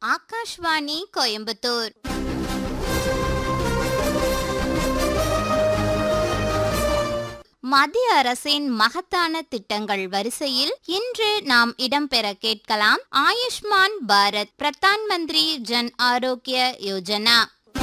ஆகாஷ்வாணி கோயம்புத்தூர் மத்திய அரசின் மகத்தான திட்டங்கள் வரிசையில் இன்று நாம் இடம்பெற கேட்கலாம் ஆயுஷ்மான் பாரத் பிரதான் மந்திரி ஜன் ஆரோக்கிய யோஜனா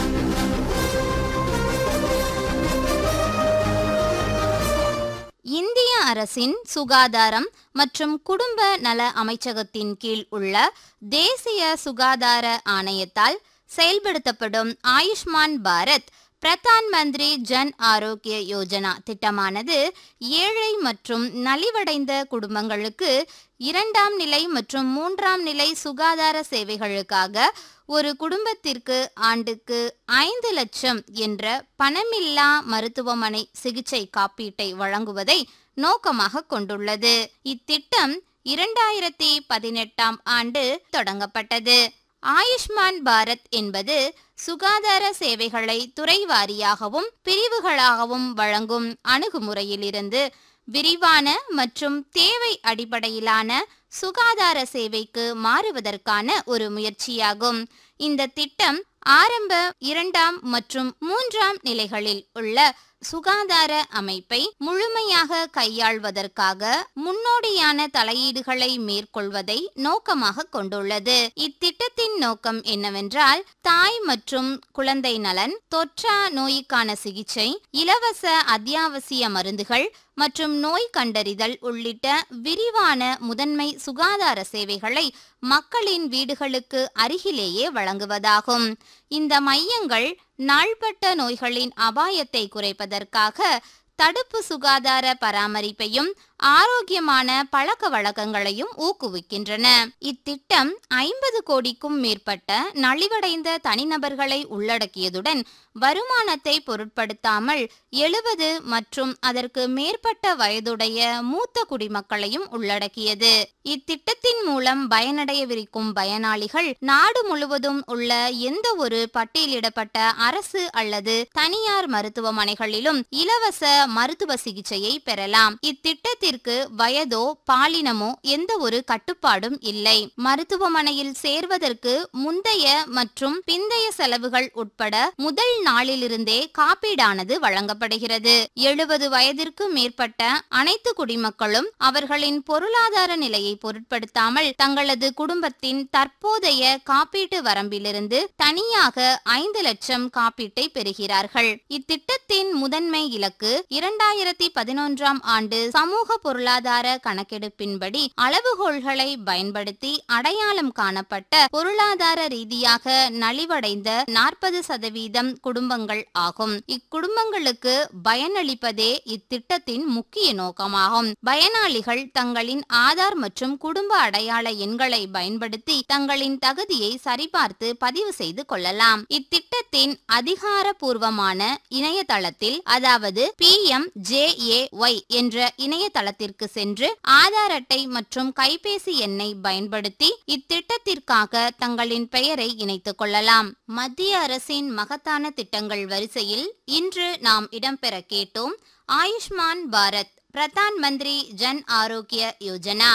இந்திய அரசின் சுகாதாரம் மற்றும் குடும்ப நல அமைச்சகத்தின் கீழ் உள்ள தேசிய சுகாதார ஆணையத்தால் செயல்படுத்தப்படும் ஆயுஷ்மான் பாரத் பிரதான் மந்திரி ஜன் ஆரோக்கிய யோஜனா திட்டமானது ஏழை மற்றும் நலிவடைந்த குடும்பங்களுக்கு இரண்டாம் நிலை மற்றும் மூன்றாம் நிலை சுகாதார சேவைகளுக்காக ஒரு குடும்பத்திற்கு ஆண்டுக்கு ஐந்து லட்சம் என்ற பணமில்லா மருத்துவமனை சிகிச்சை காப்பீட்டை வழங்குவதை நோக்கமாக கொண்டுள்ளது இத்திட்டம் இரண்டாயிரத்தி பதினெட்டாம் ஆண்டு தொடங்கப்பட்டது ஆயுஷ்மான் பாரத் என்பது சுகாதார சேவைகளை துறை வாரியாகவும் பிரிவுகளாகவும் வழங்கும் அணுகுமுறையிலிருந்து விரிவான மற்றும் தேவை அடிப்படையிலான சுகாதார சேவைக்கு மாறுவதற்கான ஒரு முயற்சியாகும் இந்த திட்டம் ஆரம்ப இரண்டாம் மற்றும் மூன்றாம் நிலைகளில் உள்ள சுகாதார அமைப்பை முழுமையாக கையாள்வதற்காக முன்னோடியான தலையீடுகளை மேற்கொள்வதை நோக்கமாக கொண்டுள்ளது இத்திட்டத்தின் நோக்கம் என்னவென்றால் தாய் மற்றும் குழந்தை நலன் தொற்றா நோய்க்கான சிகிச்சை இலவச அத்தியாவசிய மருந்துகள் மற்றும் நோய் கண்டறிதல் உள்ளிட்ட விரிவான முதன்மை சுகாதார சேவைகளை மக்களின் வீடுகளுக்கு அருகிலேயே வழங்குவதாகும் இந்த மையங்கள் நாள்பட்ட நோய்களின் அபாயத்தை குறைப்பதற்காக தடுப்பு சுகாதார பராமரிப்பையும் ஆரோக்கியமான பழக்க வழக்கங்களையும் ஊக்குவிக்கின்றன இத்திட்டம் ஐம்பது கோடிக்கும் மேற்பட்ட நலிவடைந்த தனிநபர்களை உள்ளடக்கியதுடன் வருமானத்தை பொருட்படுத்தாமல் எழுபது மற்றும் அதற்கு மேற்பட்ட வயதுடைய மூத்த குடிமக்களையும் உள்ளடக்கியது இத்திட்டத்தின் மூலம் பயனடையவிருக்கும் பயனாளிகள் நாடு முழுவதும் உள்ள எந்த ஒரு பட்டியலிடப்பட்ட அரசு அல்லது தனியார் மருத்துவமனைகளிலும் இலவச மருத்துவ சிகிச்சையை பெறலாம் இத்திட்டத்திற்கு வயதோ பாலினமோ எந்த ஒரு கட்டுப்பாடும் இல்லை மருத்துவமனையில் சேர்வதற்கு முந்தைய மற்றும் பிந்தைய செலவுகள் உட்பட முதல் நாளிலிருந்தே காப்பீடானது வழங்கப்படுகிறது எழுபது வயதிற்கு மேற்பட்ட அனைத்து குடிமக்களும் அவர்களின் பொருளாதார நிலையை பொருட்படுத்தாமல் தங்களது குடும்பத்தின் தற்போதைய காப்பீட்டு வரம்பிலிருந்து தனியாக ஐந்து லட்சம் காப்பீட்டை பெறுகிறார்கள் இத்திட்டத்தின் முதன்மை இலக்கு இரண்டாயிரத்தி பதினொன்றாம் ஆண்டு சமூக பொருளாதார கணக்கெடுப்பின்படி அளவுகோல்களை பயன்படுத்தி அடையாளம் காணப்பட்ட பொருளாதார ரீதியாக நலிவடைந்த நாற்பது சதவீதம் குடும்பங்கள் ஆகும் இக்குடும்பங்களுக்கு பயனளிப்பதே இத்திட்டத்தின் முக்கிய நோக்கமாகும் பயனாளிகள் தங்களின் ஆதார் மற்றும் குடும்ப அடையாள எண்களை பயன்படுத்தி தங்களின் தகுதியை சரிபார்த்து பதிவு செய்து கொள்ளலாம் இத்திட்டத்தின் அதிகாரப்பூர்வமான இணையதளத்தில் அதாவது P M J A Y என்ற இணையதளத்திற்கு சென்று ஆதார் அட்டை மற்றும் கைபேசி எண்ணை பயன்படுத்தி இத்திட்டத்திற்காக தங்களின் பெயரை இணைத்துக் கொள்ளலாம் மத்திய அரசின் மகத்தான திட்டங்கள் வரிசையில் இன்று நாம் இடம்பெற கேட்டோம் ஆயுஷ்மான் பாரத் பிரதான் மந்திரி ஜன் ஆரோக்கிய யோஜனா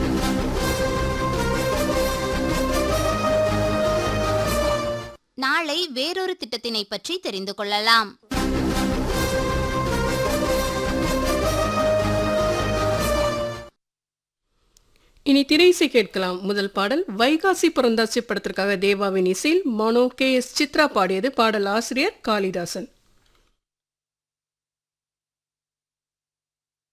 நாளை வேறொரு திட்டத்தினை பற்றி தெரிந்து கொள்ளலாம் இனி திரைசை கேட்கலாம் முதல் பாடல் வைகாசி பிறந்தாச்சி படத்திற்காக தேவாவின் இசையில் மனோ கே எஸ் சித்ரா பாடியது பாடல் ஆசிரியர் காளிதாசன்